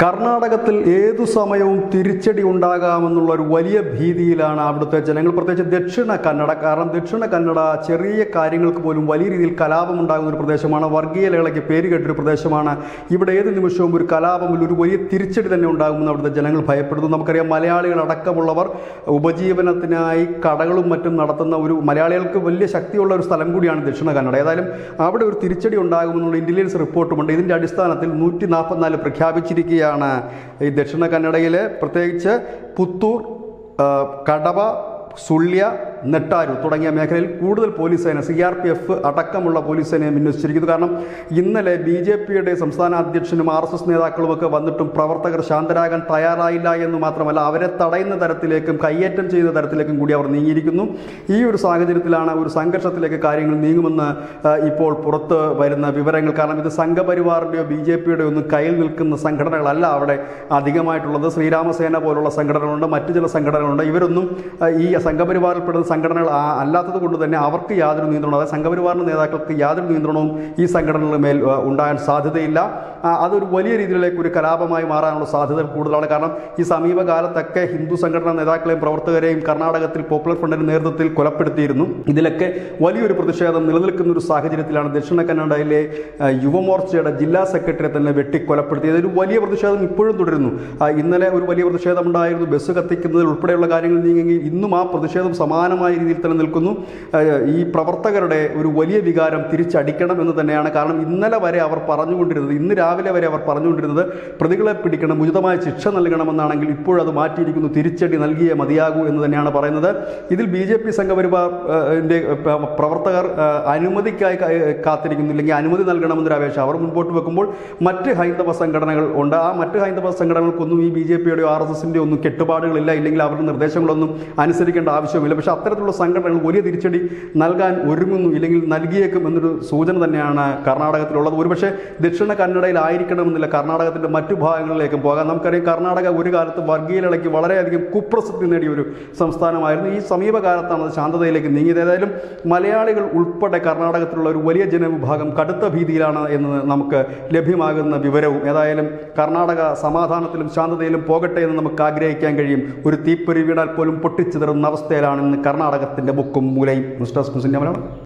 കർണാടകത്തിൽ ഏതു സമയവും തിരിച്ചടി ഉണ്ടാകാമെന്നുള്ള ഒരു വലിയ ഭീതിയിലാണ് അവിടുത്തെ ജനങ്ങൾ പ്രത്യേകിച്ച് ദക്ഷിണ കന്നഡ കാരണം ദക്ഷിണ കന്നഡ ചെറിയ കാര്യങ്ങൾക്ക് പോലും വലിയ രീതിയിൽ കലാപം ഉണ്ടാകുന്ന ഒരു പ്രദേശമാണ് വർഗീയ ലഹളയ്ക്ക് പേര് കേട്ടൊരു പ്രദേശമാണ് ഇവിടെ ഏത് നിമിഷവും ഒരു കലാപമിൽ ഒരു വലിയ തിരിച്ചടി തന്നെ ഉണ്ടാകുമെന്ന് അവിടുത്തെ ജനങ്ങൾ ഭയപ്പെടുന്നു നമുക്കറിയാം മലയാളികൾ അടക്കമുള്ളവർ ഉപജീവനത്തിനായി കടകളും മറ്റും നടത്തുന്ന ഒരു മലയാളികൾക്ക് വലിയ ശക്തിയുള്ള ഒരു സ്ഥലം കൂടിയാണ് ദക്ഷിണ കന്നഡ ഏതായാലും അവിടെ ഒരു തിരിച്ചടി ഉണ്ടാകുമെന്നുള്ള ഇന്റലിജൻസ് റിപ്പോർട്ടുമുണ്ട് ഇതിൻ്റെ അടിസ്ഥാനത്തിൽ നൂറ്റി നാൽപ്പത്തിനാല് പ്രഖ്യാപിച്ചിരിക്കുകയാണ് ഈ ദക്ഷിണ കന്നഡയിലെ പ്രത്യേകിച്ച് പുത്തൂർ ആ, കടവ സുള്യ നെട്ടാരു തുടങ്ങിയ മേഖലയിൽ കൂടുതൽ പോലീസ് സേന സി ആർ പി എഫ് അടക്കമുള്ള പോലീസ് സേനയെ വിന്യസിച്ചിരിക്കുന്നു കാരണം ഇന്നലെ ബി ജെ പിയുടെ സംസ്ഥാന അധ്യക്ഷനും ആർ എസ് എസ് നേതാക്കളുമൊക്കെ വന്നിട്ടും പ്രവർത്തകർ ശാന്തരാകാൻ തയ്യാറായില്ല എന്ന് മാത്രമല്ല അവരെ തടയുന്ന തരത്തിലേക്കും കയ്യേറ്റം ചെയ്യുന്ന തരത്തിലേക്കും കൂടി അവർ നീങ്ങിയിരിക്കുന്നു ഈ ഒരു സാഹചര്യത്തിലാണ് ഒരു സംഘർഷത്തിലേക്ക് കാര്യങ്ങൾ നീങ്ങുമെന്ന് ആ, ഇപ്പോൾ പുറത്ത് വരുന്ന വിവരങ്ങൾ കാരണം ഇത് സംഘപരിവാറിൻ്റെയോ ബി ജെ പിയുടെയോ ഒന്നും കയ്യിൽ നിൽക്കുന്ന സംഘടനകളല്ല അവിടെ അധികമായിട്ടുള്ളത് ശ്രീരാമസേന പോലുള്ള സംഘടനകളുണ്ട് മറ്റു ചില സംഘടനകളുണ്ട് ഇവരൊന്നും ആ, ഈ സംഘപരിവാറിൽപ്പെടുന്ന സംഘടനകൾ ആ- അല്ലാത്തത് കൊണ്ട് തന്നെ അവർക്ക് യാതൊരു നിയന്ത്രണവും അതായത് സംഘപരിവാറിൻ്റെ നേതാക്കൾക്ക് യാതൊരു നിയന്ത്രണവും ഈ സംഘടനകളുടെ മേൽ ആ, ഉണ്ടാകാൻ സാധ്യതയില്ല ആ, അതൊരു വലിയ രീതിയിലേക്ക് ഒരു കലാപമായി മാറാനുള്ള സാധ്യത കൂടുതലാണ് കാരണം ഈ സമീപകാലത്തൊക്കെ ഹിന്ദു സംഘടനാ നേതാക്കളെയും പ്രവർത്തകരെയും കർണാടകത്തിൽ പോപ്പുലർ ഫ്രണ്ടിന്റെ നേതൃത്വത്തിൽ കൊലപ്പെടുത്തിയിരുന്നു ഇതിലൊക്കെ വലിയൊരു പ്രതിഷേധം നിലനിൽക്കുന്ന ഒരു സാഹചര്യത്തിലാണ് ദക്ഷിണ കന്നഡയിലെ ആ, യുവമോർച്ചയുടെ ജില്ലാ സെക്രട്ടറിയെ തന്നെ വെട്ടിക്കൊലപ്പെടുത്തിയത് ഒരു വലിയ പ്രതിഷേധം ഇപ്പോഴും തുടരുന്നു ആ, ഇന്നലെ ഒരു വലിയ പ്രതിഷേധം ഉണ്ടായിരുന്നു ബസ് കത്തിക്കുന്നതിൽ ഉൾപ്പെടെയുള്ള കാര്യങ്ങൾ നീങ്ങി ഇന്നും ആ പ്രതിഷേധം സമാനമായ രീതിയിൽ തന്നെ നിൽക്കുന്നു ആ, ഈ പ്രവർത്തകരുടെ ഒരു വലിയ വികാരം തിരിച്ചടിക്കണം എന്ന് തന്നെയാണ് കാരണം ഇന്നലെ വരെ അവർ പറഞ്ഞുകൊണ്ടിരുന്നത് ഇന്ന് രാവിലെ വരെ അവർ പറഞ്ഞുകൊണ്ടിരുന്നത് പ്രതികളെ പിടിക്കണം ഉചിതമായ ശിക്ഷ നൽകണമെന്നാണെങ്കിൽ ഇപ്പോഴത് മാറ്റിയിരിക്കുന്നു തിരിച്ചടി നൽകിയേ മതിയാകൂ എന്ന് തന്നെയാണ് പറയുന്നത് ഇതിൽ ബി ജെ പി സംഘപരിവാറിന്റെ പ്രവർത്തകർ ആ, അനുമതിക്കായി കാ- കാത്തിരിക്കുന്നു ഇല്ലെങ്കിൽ അനുമതി നൽകണമെന്നൊരു അപേക്ഷ അവർ മുൻപോട്ട് വെക്കുമ്പോൾ മറ്റ് ഹൈന്ദവ സംഘടനകൾ ഉണ്ട് ആ മറ്റ് ഹൈന്ദവ സംഘടനകൾക്കൊന്നും ഈ ബി ജെ പിയുടെയോ ആർ എസ് എസിൻ്റെ ഒന്നും കെട്ടുപാടുകളില്ല ഇല്ലെങ്കിൽ അവരുടെ നിർദ്ദേശങ്ങളൊന്നും അനുസരിക്കേണ്ട ആവശ്യമില്ല പക്ഷേ അത്തരത്തിലുള്ള സംഘടനകൾ വലിയ തിരിച്ചടി നൽകാൻ ഒരുങ്ങുന്നു ഇല്ലെങ്കിൽ നൽകിയേക്കും എന്നൊരു സൂചന തന്നെയാണ് കർണാടകത്തിലുള്ളത് ഒരുപക്ഷെ ദക്ഷിണ കന്നഡയിലായിരിക്കണമെന്നില്ല കർണാടകത്തിൻ്റെ മറ്റു ഭാഗങ്ങളിലേക്കും പോകാം നമുക്കറിയാം കർണാടക ഒരു കാലത്ത് വർഗീയലയ്ക്ക് വളരെയധികം കുപ്രസിദ്ധി നേടിയ ഒരു സംസ്ഥാനമായിരുന്നു ഈ സമീപകാലത്താണ് അത് ശാന്തതയിലേക്ക് നീങ്ങിയത് ഏതായാലും മലയാളികൾ ഉൾപ്പെടെ കർണാടകത്തിലുള്ള ഒരു വലിയ ജനവിഭാഗം കടുത്ത ഭീതിയിലാണ് എന്ന് നമുക്ക് ലഭ്യമാകുന്ന വിവരവും ഏതായാലും കർണാടക സമാധാനത്തിലും ശാന്തതയിലും പോകട്ടെ എന്ന് നമുക്ക് ആഗ്രഹിക്കാൻ കഴിയും ഒരു തീപ്പൊരി വീണാൽ പോലും പൊട്ടിച്ചിതറുന്ന അവസ്ഥയിലാണ് ഇന്ന് കർണാടകത്തിൻ്റെ ബുക്കും മൂലയും news desk news India Malayalam